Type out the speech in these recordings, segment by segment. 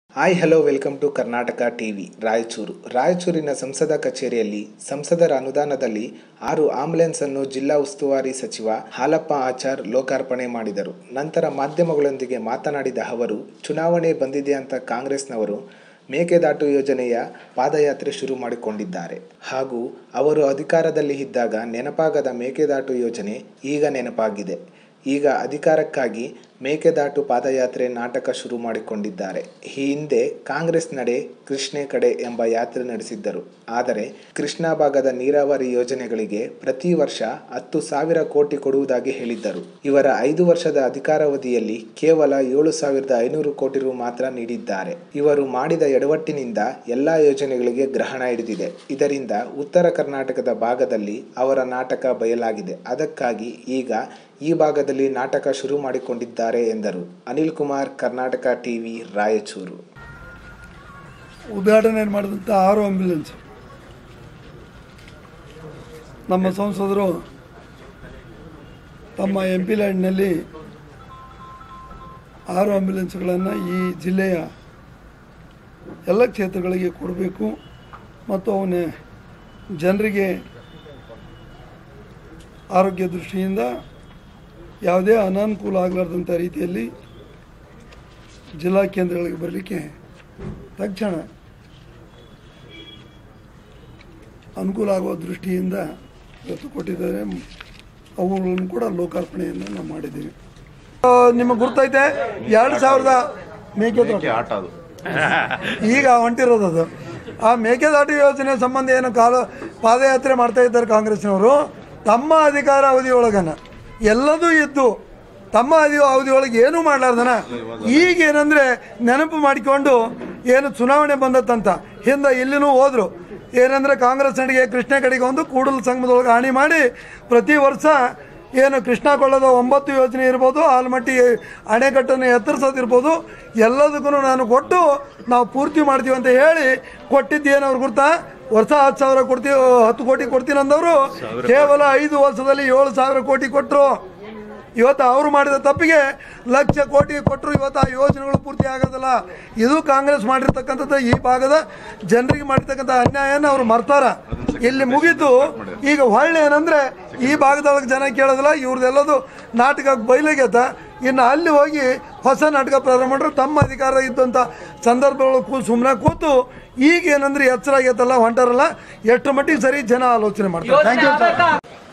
hi hello welcome to Karnataka TV Raichur ರಾಯಚೂರಿನ ಸಂಸದ ಕಚೇರಿಯಲ್ಲಿ ಸಂಸದರ ಅನುದಾನದಲ್ಲಿ ಆರು ಆಂಬ್ಯುಲೆನ್ಸ್ ಅನ್ನು ಜಿಲ್ಲಾ ಉಸ್ತುವಾರಿ ಸಚಿವ ಹಾಲಪ್ಪ ಆಚಾರ್ ಲೋಕಾರ್ಪಣೆ ಮಾಡಿದರು ನಂತರ ಮಾಧ್ಯಮಗಳೊಂದಿಗೆ ಮಾತನಾಡಿದ ಅವರು ಚುನಾವಣೆ ಬಂದಿದೆ ಅಂತ ಕಾಂಗ್ರೆಸ್ನವರು ಮೇಕೆದಾಟು ಯೋಜನೆಯ ಪಾದಯಾತ್ರೆ ಶುರು ಮಾಡಿಕೊಂಡಿದ್ದಾರೆ ಹಾಗೂ ಅವರು ಅಧಿಕಾರದಲ್ಲಿ ಇದ್ದಾಗ ನೆನಪಾಗದ ಮೇಕೆದಾಟು ಯೋಜನೆ ಈಗ ನೆನಪಾಗಿದೆ ಈಗ ಅಧಿಕಾರಕ್ಕಾಗಿ ಮೇಕೆದಾಟು ಪಾದಯಾತ್ರೆ ನಾಟಕ ಶುರು ಮಾಡಿಕೊಂಡಿದ್ದಾರೆ ಈ ಹಿಂದೆ ಕಾಂಗ್ರೆಸ್ ನಡೆ ಕೃಷ್ಣೆ ಕಡೆ ಎಂಬ ಯಾತ್ರೆ ನಡೆಸಿದ್ದರು ಆದರೆ ಕೃಷ್ಣಾ ಭಾಗದ ನೀರಾವರಿ ಯೋಜನೆಗಳಿಗೆ ಪ್ರತಿ ವರ್ಷ ಹತ್ತು ಸಾವಿರ ಕೋಟಿ ಕೊಡುವುದಾಗಿ ಹೇಳಿದ್ದರು ಇವರ ಐದು ವರ್ಷದ ಅಧಿಕಾರಾವಧಿಯಲ್ಲಿ ಕೇವಲ ಏಳು ಸಾವಿರದ ಐನೂರು ಕೋಟಿ ರು ಮಾತ್ರ ನೀಡಿದ್ದಾರೆ ಇವರು ಮಾಡಿದ ಎಡವಟ್ಟಿನಿಂದ ಎಲ್ಲಾ ಯೋಜನೆಗಳಿಗೆ ಗ್ರಹಣ ಹಿಡಿದಿದೆ ಇದರಿಂದ ಉತ್ತರ ಕರ್ನಾಟಕದ ಭಾಗದಲ್ಲಿ ಅವರ ನಾಟಕ ಬಯಲಾಗಿದೆ ಅದಕ್ಕಾಗಿ ಈಗ ಈ ಭಾಗದಲ್ಲಿ ನಾಟಕ ಶುರು ಮಾಡಿಕೊಂಡಿದ್ದಾರೆ ಎಂದರು ಅನಿಲ್ ಕುಮಾರ್ ಕರ್ನಾಟಕ ಟಿವಿ ರಾಯಚೂರು ಉದ್ಘಾಟನೆ ಮಾಡಿದಂಥ ಆರು ಆಂಬ್ಯುಲೆನ್ಸ್ ನಮ್ಮ ಸಂಸದರು ತಮ್ಮ ಎಂ ಪಿ ಲ್ಯಾಂಡ್ನಲ್ಲಿ ಆರು ಆಂಬ್ಯುಲೆನ್ಸ್ಗಳನ್ನು ಈ ಜಿಲ್ಲೆಯ ಎಲ್ಲ ಕ್ಷೇತ್ರಗಳಿಗೆ ಕೊಡಬೇಕು ಮತ್ತು ಅವನ ಜನರಿಗೆ ಆರೋಗ್ಯ ದೃಷ್ಟಿಯಿಂದ ಯಾವುದೇ ಅನಾನುಕೂಲ ಆಗಲಾರ್ದಂಥ ರೀತಿಯಲ್ಲಿ ಜಿಲ್ಲಾ ಕೇಂದ್ರಗಳಿಗೆ ಬರಲಿಕ್ಕೆ ತಕ್ಷಣ ಅನುಕೂಲ ಆಗುವ ದೃಷ್ಟಿಯಿಂದ ಇವತ್ತು ಕೊಟ್ಟಿದ್ದಾರೆ ಅವುಗಳನ್ನು ಕೂಡ ಲೋಕಾರ್ಪಣೆಯನ್ನು ನಾವು ಮಾಡಿದ್ದೀವಿ ಆ, ನಿಮಗೆ ಗುರ್ತೈತೆ ಎರಡು ಸಾವಿರದ ಮೇಕೆದಾಟು ಆಟ ಅದು ಈಗ ಹೊಂಟಿರೋದು ಅದು ಆ ಮೇಕೆದಾಟು ಯೋಜನೆ ಸಂಬಂಧ ಏನು ಕಾಲ ಪಾದಯಾತ್ರೆ ಮಾಡ್ತಾ ಇದ್ದಾರೆ ಕಾಂಗ್ರೆಸ್ನವರು ತಮ್ಮ ಅಧಿಕಾರ ಅವಧಿಯೊಳಗನ ಎಲ್ಲದೂ ಇದ್ದು ತಮ್ಮ ಅಧಿ ಅವಧಿಯೊಳಗೆ ಏನೂ ಮಾಡಲಾರ್ದನ ಈಗ ಏನಂದ್ರೆ ನೆನಪು ಮಾಡಿಕೊಂಡು ಏನು ಚುನಾವಣೆ ಬಂದತ್ತಂತ ಹಿಂದೆ ಇಲ್ಲಿನೂ ಹೋದ್ರು ಏನಂದ್ರೆ ಕಾಂಗ್ರೆಸ್ ನಡಿಗೆ ಕೃಷ್ಣ ಕಡೆಗೆ ಒಂದು ಕೂಡಲ ಸಂಘದೊಳಗೆ ಹಾನಿ ಮಾಡಿ ಪ್ರತಿ ವರ್ಷ ಏನು ಕೃಷ್ಣ ಕೊಳ್ಳದ ಒಂಬತ್ತು ಯೋಜನೆ ಇರ್ಬೋದು ಆಲ್ಮಟ್ಟಿ ಅಣೆಕಟ್ಟನ್ನು ಎತ್ತರಿಸೋದಿರ್ಬೋದು ಎಲ್ಲದಕ್ಕೂ ನಾನು ಕೊಟ್ಟು ನಾವು ಪೂರ್ತಿ ಮಾಡ್ತೀವಿ ಅಂತ ಹೇಳಿ ಕೊಟ್ಟಿದ್ದೇನು ಅವ್ರು ಗುರ್ತಾ ವರ್ಷ ಹತ್ತು ಸಾವಿರ ಕೊಡ್ತೀವಿ ಹತ್ತು ಕೋಟಿ ಕೊಡ್ತೀನಿ ಅಂದವರು ಕೇವಲ ಐದು ವರ್ಷದಲ್ಲಿ ಏಳು ಸಾವಿರ ಕೋಟಿ ಕೊಟ್ಟರು ಇವತ್ತು ಅವರು ಮಾಡಿದ ತಪ್ಪಿಗೆ ಲಕ್ಷ ಕೋಟಿ ಕೊಟ್ಟರು ಇವತ್ತು ಆ ಯೋಜನೆಗಳು ಪೂರ್ತಿ ಆಗೋದಿಲ್ಲ ಇದು ಕಾಂಗ್ರೆಸ್ ಮಾಡಿರ್ತಕ್ಕಂಥದ್ದು ಈ ಭಾಗದ ಜನರಿಗೆ ಮಾಡಿರ್ತಕ್ಕಂಥ ಅನ್ಯಾಯನ ಅವ್ರು ಮರ್ತಾರ ಇಲ್ಲಿ ಮುಗೀತು ಈಗ ಹೊಳ್ಳೆ ಏನಂದ್ರೆ ಈ ಭಾಗದೊಳಗೆ ಜನ ಕೇಳೋದಿಲ್ಲ ಇವ್ರದ್ದೆಲ್ಲದು ನಾಟಕ ಬಯಲಾಗ್ಯತ ಇನ್ನು ಅಲ್ಲಿ ಹೋಗಿ ಹೊಸ ನಾಟಕ ಪ್ರಾರಂಭ ಮಾಡ್ರು ತಮ್ಮ ಅಧಿಕಾರ ಇದ್ದಂಥ ಸಂದರ್ಭಗಳು ಕೂ ಸುಮ್ಮನೆ ಕೂತು ಈಗ ಏನಂದ್ರೆ ಎಚ್ಚರ ಆಗೈತಲ್ಲ ಹೊಂಟಾರಲ್ಲ ಎಷ್ಟು ಮಟ್ಟಿಗೆ ಸರಿ ಜನ ಆಲೋಚನೆ ಮಾಡ್ತಾರೆ ಥ್ಯಾಂಕ್ ಯು ಸರ್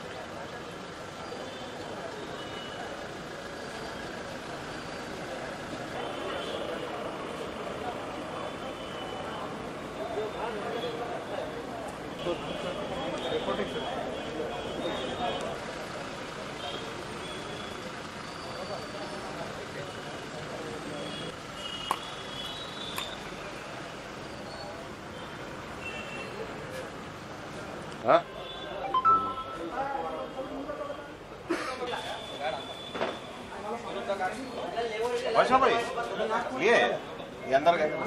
वर्षा भाई ये ये अंदर गए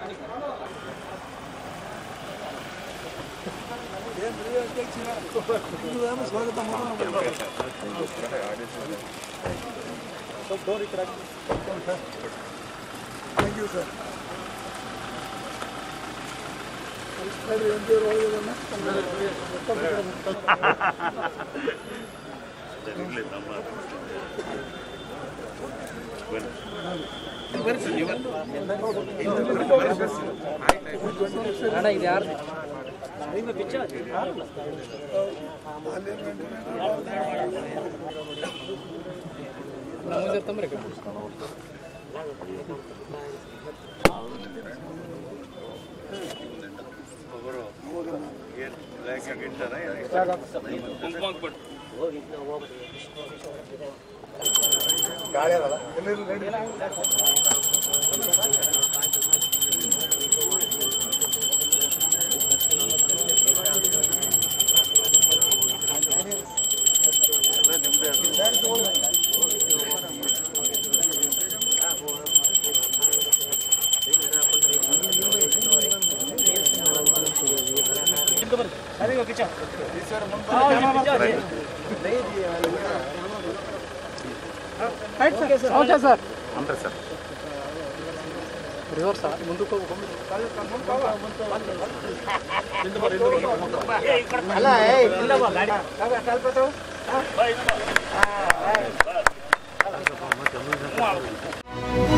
ಥ್ಯಾಂಕ್ ಯು ಸರ್ ಅಂದ್ರೆ ಸರ್ ಅಲ್ಲ